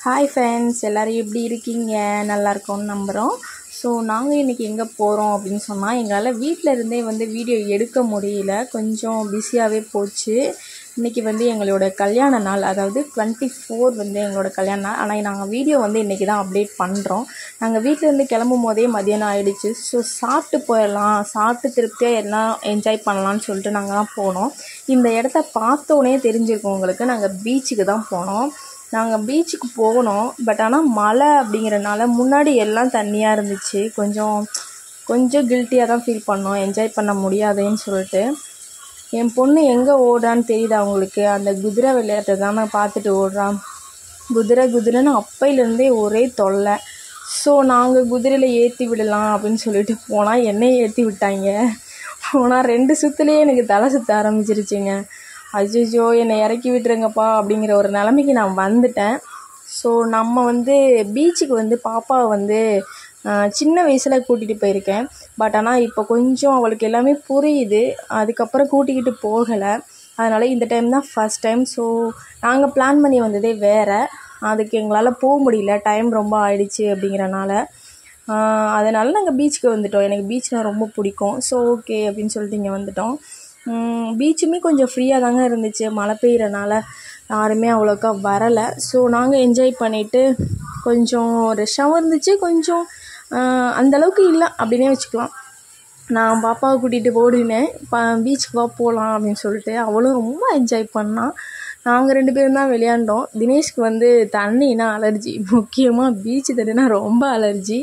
hi friends எல்லோரும் எப்படி இருக்கீங்க நல்லா இருக்கோம்னு நம்புகிறோம் ஸோ நாங்கள் இன்றைக்கி எங்கே போகிறோம் அப்படின்னு சொன்னால் எங்களால் வீட்டில் இருந்தே வந்து வீடியோ எடுக்க முடியல கொஞ்சம் பிஸியாகவே போச்சு இன்றைக்கி வந்து எங்களோட கல்யாண நாள் அதாவது டுவெண்ட்டி ஃபோர் வந்து எங்களோட கல்யாண நாள் ஆனால் நாங்கள் வீடியோ வந்து இன்றைக்கி தான் அப்டேட் பண்ணுறோம் நாங்கள் வீட்டிலேருந்து கிளம்பும் போதே மதியானம் ஆகிடுச்சு ஸோ சாப்பிட்டு போயிடலாம் சாப்பிட்டு திருப்தியாக எல்லாம் என்ஜாய் பண்ணலான்னு சொல்லிட்டு நாங்கள் தான் போனோம் இந்த இடத்த பார்த்தோன்னே தெரிஞ்சிருக்கும் உங்களுக்கு நாங்கள் பீச்சுக்கு தான் போனோம் நாங்கள் பீச்சுக்கு போனோம் பட் ஆனால் மழை அப்படிங்கிறனால முன்னாடி எல்லாம் தண்ணியாக இருந்துச்சு கொஞ்சம் கொஞ்சம் கில்ட்டியாக தான் ஃபீல் பண்ணோம் என்ஜாய் பண்ண முடியாதுன்னு சொல்லிட்டு என் பொண்ணு எங்கே ஓடுறான்னு தெரியுது அவங்களுக்கு அந்த குதிரை விளையாட்டை தான் நான் பார்த்துட்டு ஓடுறான் குதிரை குதிரைன்னு அப்பையிலேருந்தே ஒரே தொல்லை ஸோ நாங்கள் குதிரையில் ஏற்றி விடலாம் அப்படின்னு சொல்லிட்டு போனால் என்னையை ஏற்றி விட்டாங்க போனால் ரெண்டு சுற்றுலேயே எனக்கு தலை சுற்ற ஆரம்பிச்சிருச்சுங்க அஜிஜோ என்னை இறக்கி விட்டுருங்கப்பா அப்படிங்கிற ஒரு நிலமைக்கு நான் வந்துட்டேன் ஸோ நம்ம வந்து பீச்சுக்கு வந்து பாப்பாவை வந்து சின்ன வயசில் கூட்டிகிட்டு போயிருக்கேன் பட் ஆனால் இப்போ கொஞ்சம் அவளுக்கு எல்லாமே புரியுது அதுக்கப்புறம் கூட்டிக்கிட்டு போகலை அதனால் இந்த டைம் தான் ஃபஸ்ட் டைம் ஸோ நாங்கள் பிளான் பண்ணி வந்ததே வேறு அதுக்கு எங்களால் போக முடியல டைம் ரொம்ப ஆயிடுச்சு அப்படிங்கிறனால அதனால் நாங்கள் பீச்சுக்கு வந்துட்டோம் எனக்கு பீச்னால் ரொம்ப பிடிக்கும் ஸோ ஓகே அப்படின்னு சொல்லிட்டு இங்கே வந்துட்டோம் பீச்சுமே கொஞ்சம் ஃப்ரீயாக தாங்க இருந்துச்சு மழை பெய்கிறனால யாருமே அவ்வளோக்கா வரலை ஸோ நாங்கள் என்ஜாய் பண்ணிவிட்டு கொஞ்சம் ரஷ்ஷாகவும் இருந்துச்சு கொஞ்சம் அந்தளவுக்கு இல்லை அப்படின்னே வச்சுக்கலாம் நான் பாப்பாவை கூட்டிகிட்டு ஓடினேன் பா பீச்சுக்கு வா போகலாம் அப்படின்னு சொல்லிட்டு அவளும் ரொம்ப என்ஜாய் பண்ணான் நாங்கள் ரெண்டு பேரும் தான் விளையாண்டோம் தினேஷ்க்கு வந்து தண்ணினா அலர்ஜி முக்கியமாக பீச்சு தண்ணினா ரொம்ப அலர்ஜி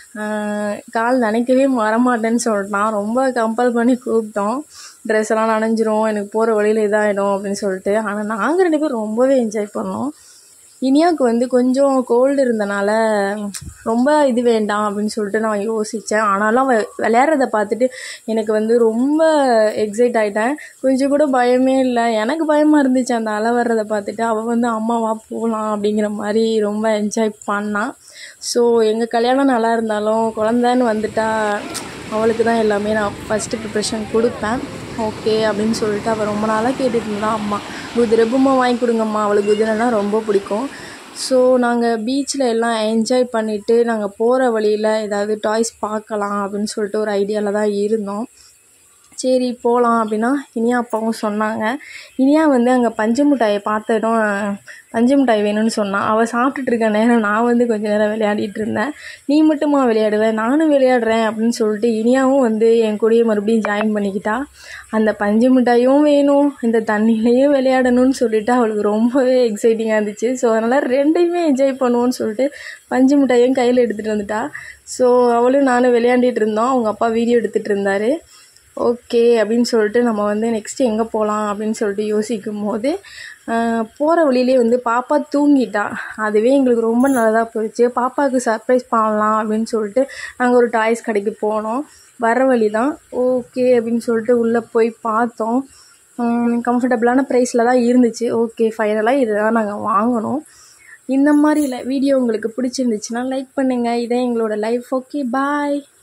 கால் நினைக்கவே வரமாட்டேன்னு சொல்லிட்டான் ரொம்ப கம்பல் பண்ணி கூப்பிட்டோம் ட்ரெஸ் எல்லாம் நனைஞ்சிரும் எனக்கு போகிற வழியில் இதாகிடும் அப்படின்னு சொல்லிட்டு ஆனால் நாங்கள் ரெண்டு பேரும் ரொம்பவே என்ஜாய் பண்ணோம் இனியாவுக்கு வந்து கொஞ்சம் கோல்டு இருந்தனால ரொம்ப இது வேண்டாம் அப்படின்னு சொல்லிட்டு நான் யோசித்தேன் ஆனாலும் அவள் விளையாடுறத பார்த்துட்டு எனக்கு வந்து ரொம்ப எக்ஸைட் ஆகிட்டேன் கொஞ்சம் கூட பயமே இல்லை எனக்கு பயமாக இருந்துச்சு அந்த அலை வர்றதை பார்த்துட்டு அவள் வந்து அம்மாவா போகலாம் அப்படிங்கிற மாதிரி ரொம்ப என்ஜாய் பண்ணான் ஸோ எங்கள் கல்யாணம் நல்லா இருந்தாலும் குழந்தைன்னு வந்துட்டா அவளுக்கு தான் எல்லாமே நான் ஃபஸ்ட்டு ப்ரிப்ரேஷன் கொடுப்பேன் ஓகே அப்படின்னு சொல்லிட்டு அவள் ரொம்ப நாளாக கேட்டுட்டு இருந்தான் அம்மா குதிரை பொம்மை வாங்கி கொடுங்கம்மா அவளுக்கு குதிரைனா ரொம்ப பிடிக்கும் ஸோ நாங்கள் பீச்சில் எல்லாம் என்ஜாய் பண்ணிவிட்டு நாங்கள் போகிற வழியில் ஏதாவது டாய்ஸ் பார்க்கலாம் அப்படின்னு சொல்லிட்டு ஒரு ஐடியாவில் தான் இருந்தோம் சரி போகலாம் அப்படின்னா இனியா அப்பாவும் சொன்னாங்க இனியா வந்து அங்கே பஞ்சு மிட்டாயை பார்த்த இடம் பஞ்சு மிட்டாய் வேணும்னு சொன்னான் அவள் சாப்பிட்டுட்டு இருக்க நேரம் நான் வந்து கொஞ்சம் நேரம் விளையாடிட்டு இருந்தேன் நீ மட்டுமா விளையாடுவேன் நானும் விளையாடுறேன் அப்படின்னு சொல்லிட்டு இனியாவும் வந்து என் கூடயே மறுபடியும் ஜாயின் பண்ணிக்கிட்டா அந்த பஞ்சு மிட்டாயும் வேணும் இந்த தண்ணியிலையும் விளையாடணும்னு சொல்லிட்டு அவளுக்கு ரொம்பவே எக்ஸைட்டிங்காக இருந்துச்சு ஸோ அதனால் ரெண்டையுமே என்ஜாய் பண்ணுவோன்னு சொல்லிட்டு பஞ்சு மிட்டாயும் கையில் எடுத்துகிட்டு வந்துட்டா ஸோ அவளும் நானும் விளையாண்டிட்டு இருந்தோம் அவங்க அப்பா வீடியோ எடுத்துகிட்டு இருந்தார் ஓகே அப்படின்னு சொல்லிட்டு நம்ம வந்து நெக்ஸ்ட்டு எங்கே போகலாம் அப்படின்னு சொல்லிட்டு யோசிக்கும் போது போகிற வழியிலே வந்து பாப்பா தூங்கிட்டா அதுவே எங்களுக்கு ரொம்ப நல்லதாக போயிடுச்சு பாப்பாவுக்கு சர்ப்ரைஸ் பண்ணலாம் அப்படின்னு சொல்லிட்டு நாங்கள் ஒரு டாய்ஸ் கடைக்கு போனோம் வர வழி தான் ஓகே அப்படின்னு சொல்லிட்டு உள்ளே போய் பார்த்தோம் கம்ஃபர்டபுளான ப்ரைஸில் தான் இருந்துச்சு ஓகே ஃபைனலாக இதை தான் நாங்கள் வாங்கினோம் இந்த மாதிரி வீடியோ உங்களுக்கு பிடிச்சிருந்துச்சுன்னா லைக் பண்ணுங்கள் இதே எங்களோட லைஃப் ஓகே பாய்